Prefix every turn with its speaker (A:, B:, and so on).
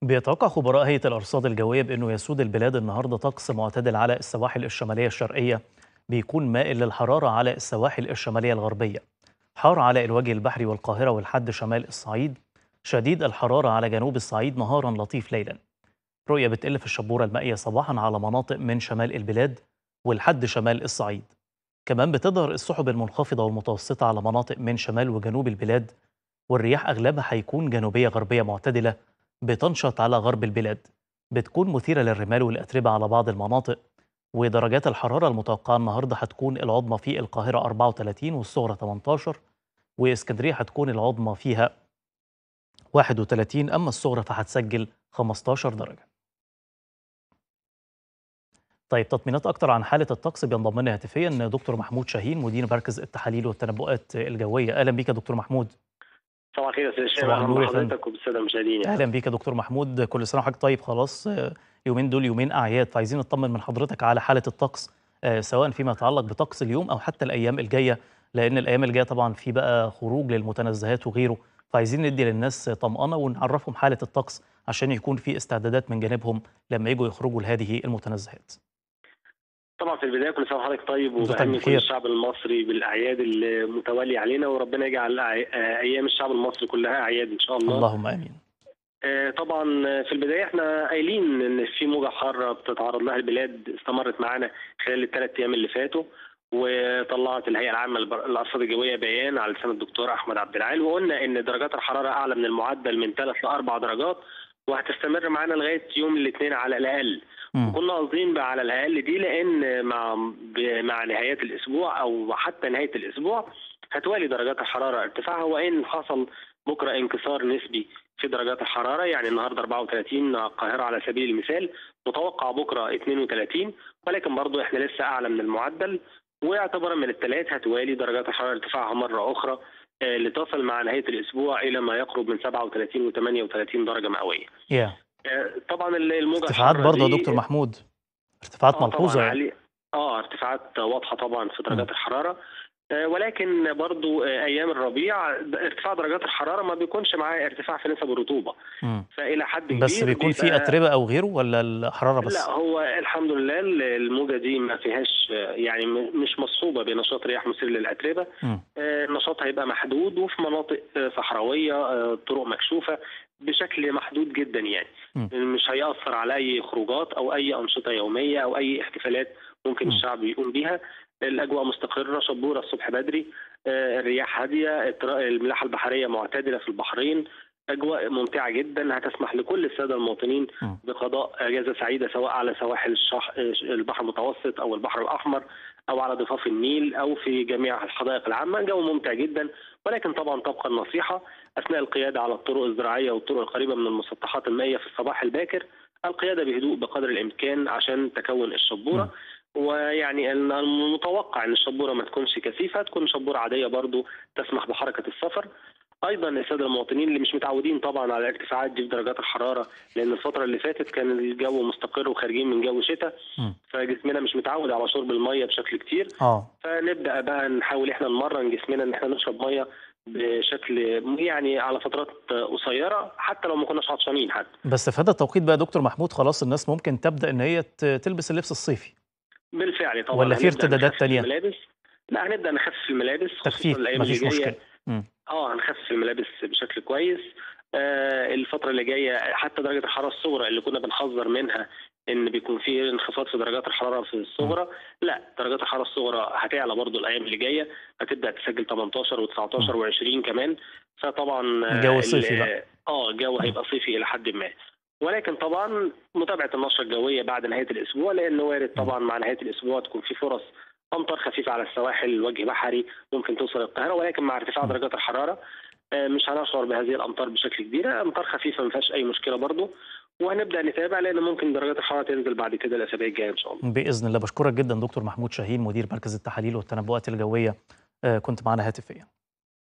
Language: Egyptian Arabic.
A: بيتوقع خبراء هيئة الأرصاد الجوية بأنه يسود البلاد النهاردة طقس معتدل على السواحل الشمالية الشرقية بيكون مائل للحرارة على السواحل الشمالية الغربية حار على الوجه البحري والقاهرة والحد شمال الصعيد شديد الحرارة على جنوب الصعيد نهارا لطيف ليلا رؤية بتقل في الشبورة المائية صباحا على مناطق من شمال البلاد والحد شمال الصعيد كمان بتظهر السحب المنخفضة والمتوسطة على مناطق من شمال وجنوب البلاد والرياح أغلبها هيكون جنوبية غربية معتدلة بتنشط على غرب البلاد بتكون مثيرة للرمال والأتربة على بعض المناطق ودرجات الحرارة المتوقعة النهاردة هتكون العظمى في القاهرة 34 والصغرى 18 واسكندرية هتكون العظمى فيها 31 أما الصغرى فهتسجل 15 درجة طيب تطمينات أكتر عن حالة الطقس بينضم لنا هاتفيا دكتور محمود شاهين مدير مركز التحاليل والتنبؤات الجوية أهلا بيك يا دكتور محمود
B: صباح الخير يا استاذ هشام
A: صباح
B: اهلا
A: النور يا فندم.
B: بحضرتك وبالساده المشاهدين
A: اهلا بيك يا دكتور محمود كل سنه وحضرتك طيب خلاص آه، اليومين دول يومين اعياد فعايزين نطمن من حضرتك على حاله الطقس آه، سواء فيما يتعلق بطقس اليوم او حتى الايام الجايه لان الايام الجايه طبعا في بقى خروج للمتنزهات وغيره فعايزين ندي للناس طمأنه ونعرفهم حاله الطقس عشان يكون في استعدادات من جانبهم لما يجوا يخرجوا لهذه المتنزهات
B: طبعا في البدايه كل سنه وحضرتك طيب
A: وأنت طيب
B: وبهني كل
A: بخير.
B: الشعب المصري بالاعياد المتواليه علينا وربنا يجعل أع- آه، ايام الشعب المصري كلها اعياد ان شاء الله
A: اللهم امين
B: آه، طبعا في البدايه احنا قايلين ان في موجه حاره بتتعرض لها البلاد استمرت معانا خلال الثلاث ايام اللي فاتوا وطلعت الهيئه العامه للبر- للارصاد الجويه بيان على لسان الدكتور احمد عبد العال وقلنا ان درجات الحراره اعلى من المعدل من ثلاث لاربع درجات وهتستمر معانا لغايه يوم الاثنين على الاقل
A: مم.
B: كنا قاصدين بقى على الاقل دي لان مع ب- مع نهايات الاسبوع او حتى نهايه الاسبوع هتوالي درجات الحراره ارتفاعها وان حصل بكره انكسار نسبي في درجات الحراره يعني النهارده 34 القاهره على سبيل المثال متوقع بكره 32 ولكن برضو احنا لسه اعلى من المعدل واعتبارا من الثلاث هتوالي درجات الحراره ارتفاعها مره اخرى آه، لتصل مع نهايه الاسبوع الى ما يقرب من 37 و38 درجه مئويه.
A: يا
B: آه، طبعا الموجه
A: ارتفاعات
B: الحارة
A: برضه يا
B: دي-
A: دكتور محمود ارتفاعات
B: آه
A: ملحوظه
B: طبعا
A: يعني.
B: علي اه ارتفاعات واضحه طبعا في درجات الحراره آه، ولكن برضو آه، ايام الربيع ارتفاع درجات الحراره ما بيكونش معاه ارتفاع في نسب الرطوبه
A: مم.
B: فالى حد كبير
A: بس بيكون في
B: بيبقى-
A: اتربه او غيره ولا الحراره بس
B: لا هو الحمد لله الموجه دي ما فيهاش آه، يعني م- مش مصحوبه بنشاط رياح مثير للاتربه
A: مم.
B: آه، النشاط هيبقى محدود وفي مناطق آه، صحراويه آه، طرق مكشوفه بشكل محدود جدا يعني
A: مم.
B: مش هيأثر على اي خروجات او اي انشطه يوميه او اي احتفالات ممكن
A: مم.
B: الشعب يقوم بيها الاجواء مستقره شبوره الصبح بدري آه، الرياح هاديه الترا- الملاحه البحريه معتدله في البحرين اجواء ممتعه جدا هتسمح لكل الساده المواطنين
A: مم.
B: بقضاء اجازه سعيده سواء على سواحل الشح... البحر المتوسط او البحر الاحمر او على ضفاف النيل او في جميع الحدائق العامه جو ممتع جدا ولكن طبعا تبقى النصيحه اثناء القياده على الطرق الزراعيه والطرق القريبه من المسطحات المائيه في الصباح الباكر القياده بهدوء بقدر الامكان عشان تكون الشبوره ويعني المتوقع ان الشبوره ما تكونش كثيفه تكون شبوره عاديه برضو تسمح بحركه السفر ايضا الساده المواطنين اللي مش متعودين طبعا على الارتفاعات دي في درجات الحراره لان الفتره اللي فاتت كان الجو مستقر وخارجين من جو شتاء
A: مم.
B: فجسمنا مش متعود على شرب الميه بشكل كتير
A: اه
B: فنبدا بقى نحاول احنا نمرن جسمنا ان احنا نشرب ميه بشكل يعني على فترات قصيره حتى لو ما كناش عطشانين حتى
A: بس في هذا التوقيت بقى يا دكتور محمود خلاص الناس ممكن تبدا ان هي ت- تلبس اللبس الصيفي
B: بالفعل طبعا
A: ولا في
B: هنبدأ
A: ارتدادات
B: نخفف
A: تانية؟
B: الملابس لا هنبدا نخفف الملابس خصوصا
A: تخفيف
B: الايام اللي
A: مفيش
B: جايه
A: مشكله مم.
B: اه هنخفف الملابس بشكل كويس آه الفترة اللي جاية حتى درجة الحرارة الصغرى اللي كنا بنحذر منها ان بيكون في انخفاض في درجات الحرارة في الصغرى لا درجات الحرارة الصغرى هتعلى برضو الايام اللي جاية هتبدأ تسجل 18 و19 و20 كمان فطبعا آه،
A: الجو
B: ال-
A: صيفي بقى.
B: اه الجو هيبقى صيفي الى حد ما ولكن طبعا متابعة النشرة الجوية بعد نهاية الأسبوع لأن وارد طبعا مع نهاية الأسبوع تكون في فرص أمطار خفيفة على السواحل وجه بحري ممكن توصل القاهرة ولكن مع ارتفاع
A: م.
B: درجات الحرارة آه، مش هنشعر بهذه الأمطار بشكل كبير أمطار خفيفة ما فيهاش أي مشكلة برضو وهنبدأ نتابع لأن ممكن درجات الحرارة تنزل بعد كده الأسابيع الجاية إن شاء الله
A: باذن الله بشكرك جدا دكتور محمود شاهين مدير مركز التحاليل والتنبؤات الجويه آه، كنت معنا هاتفيا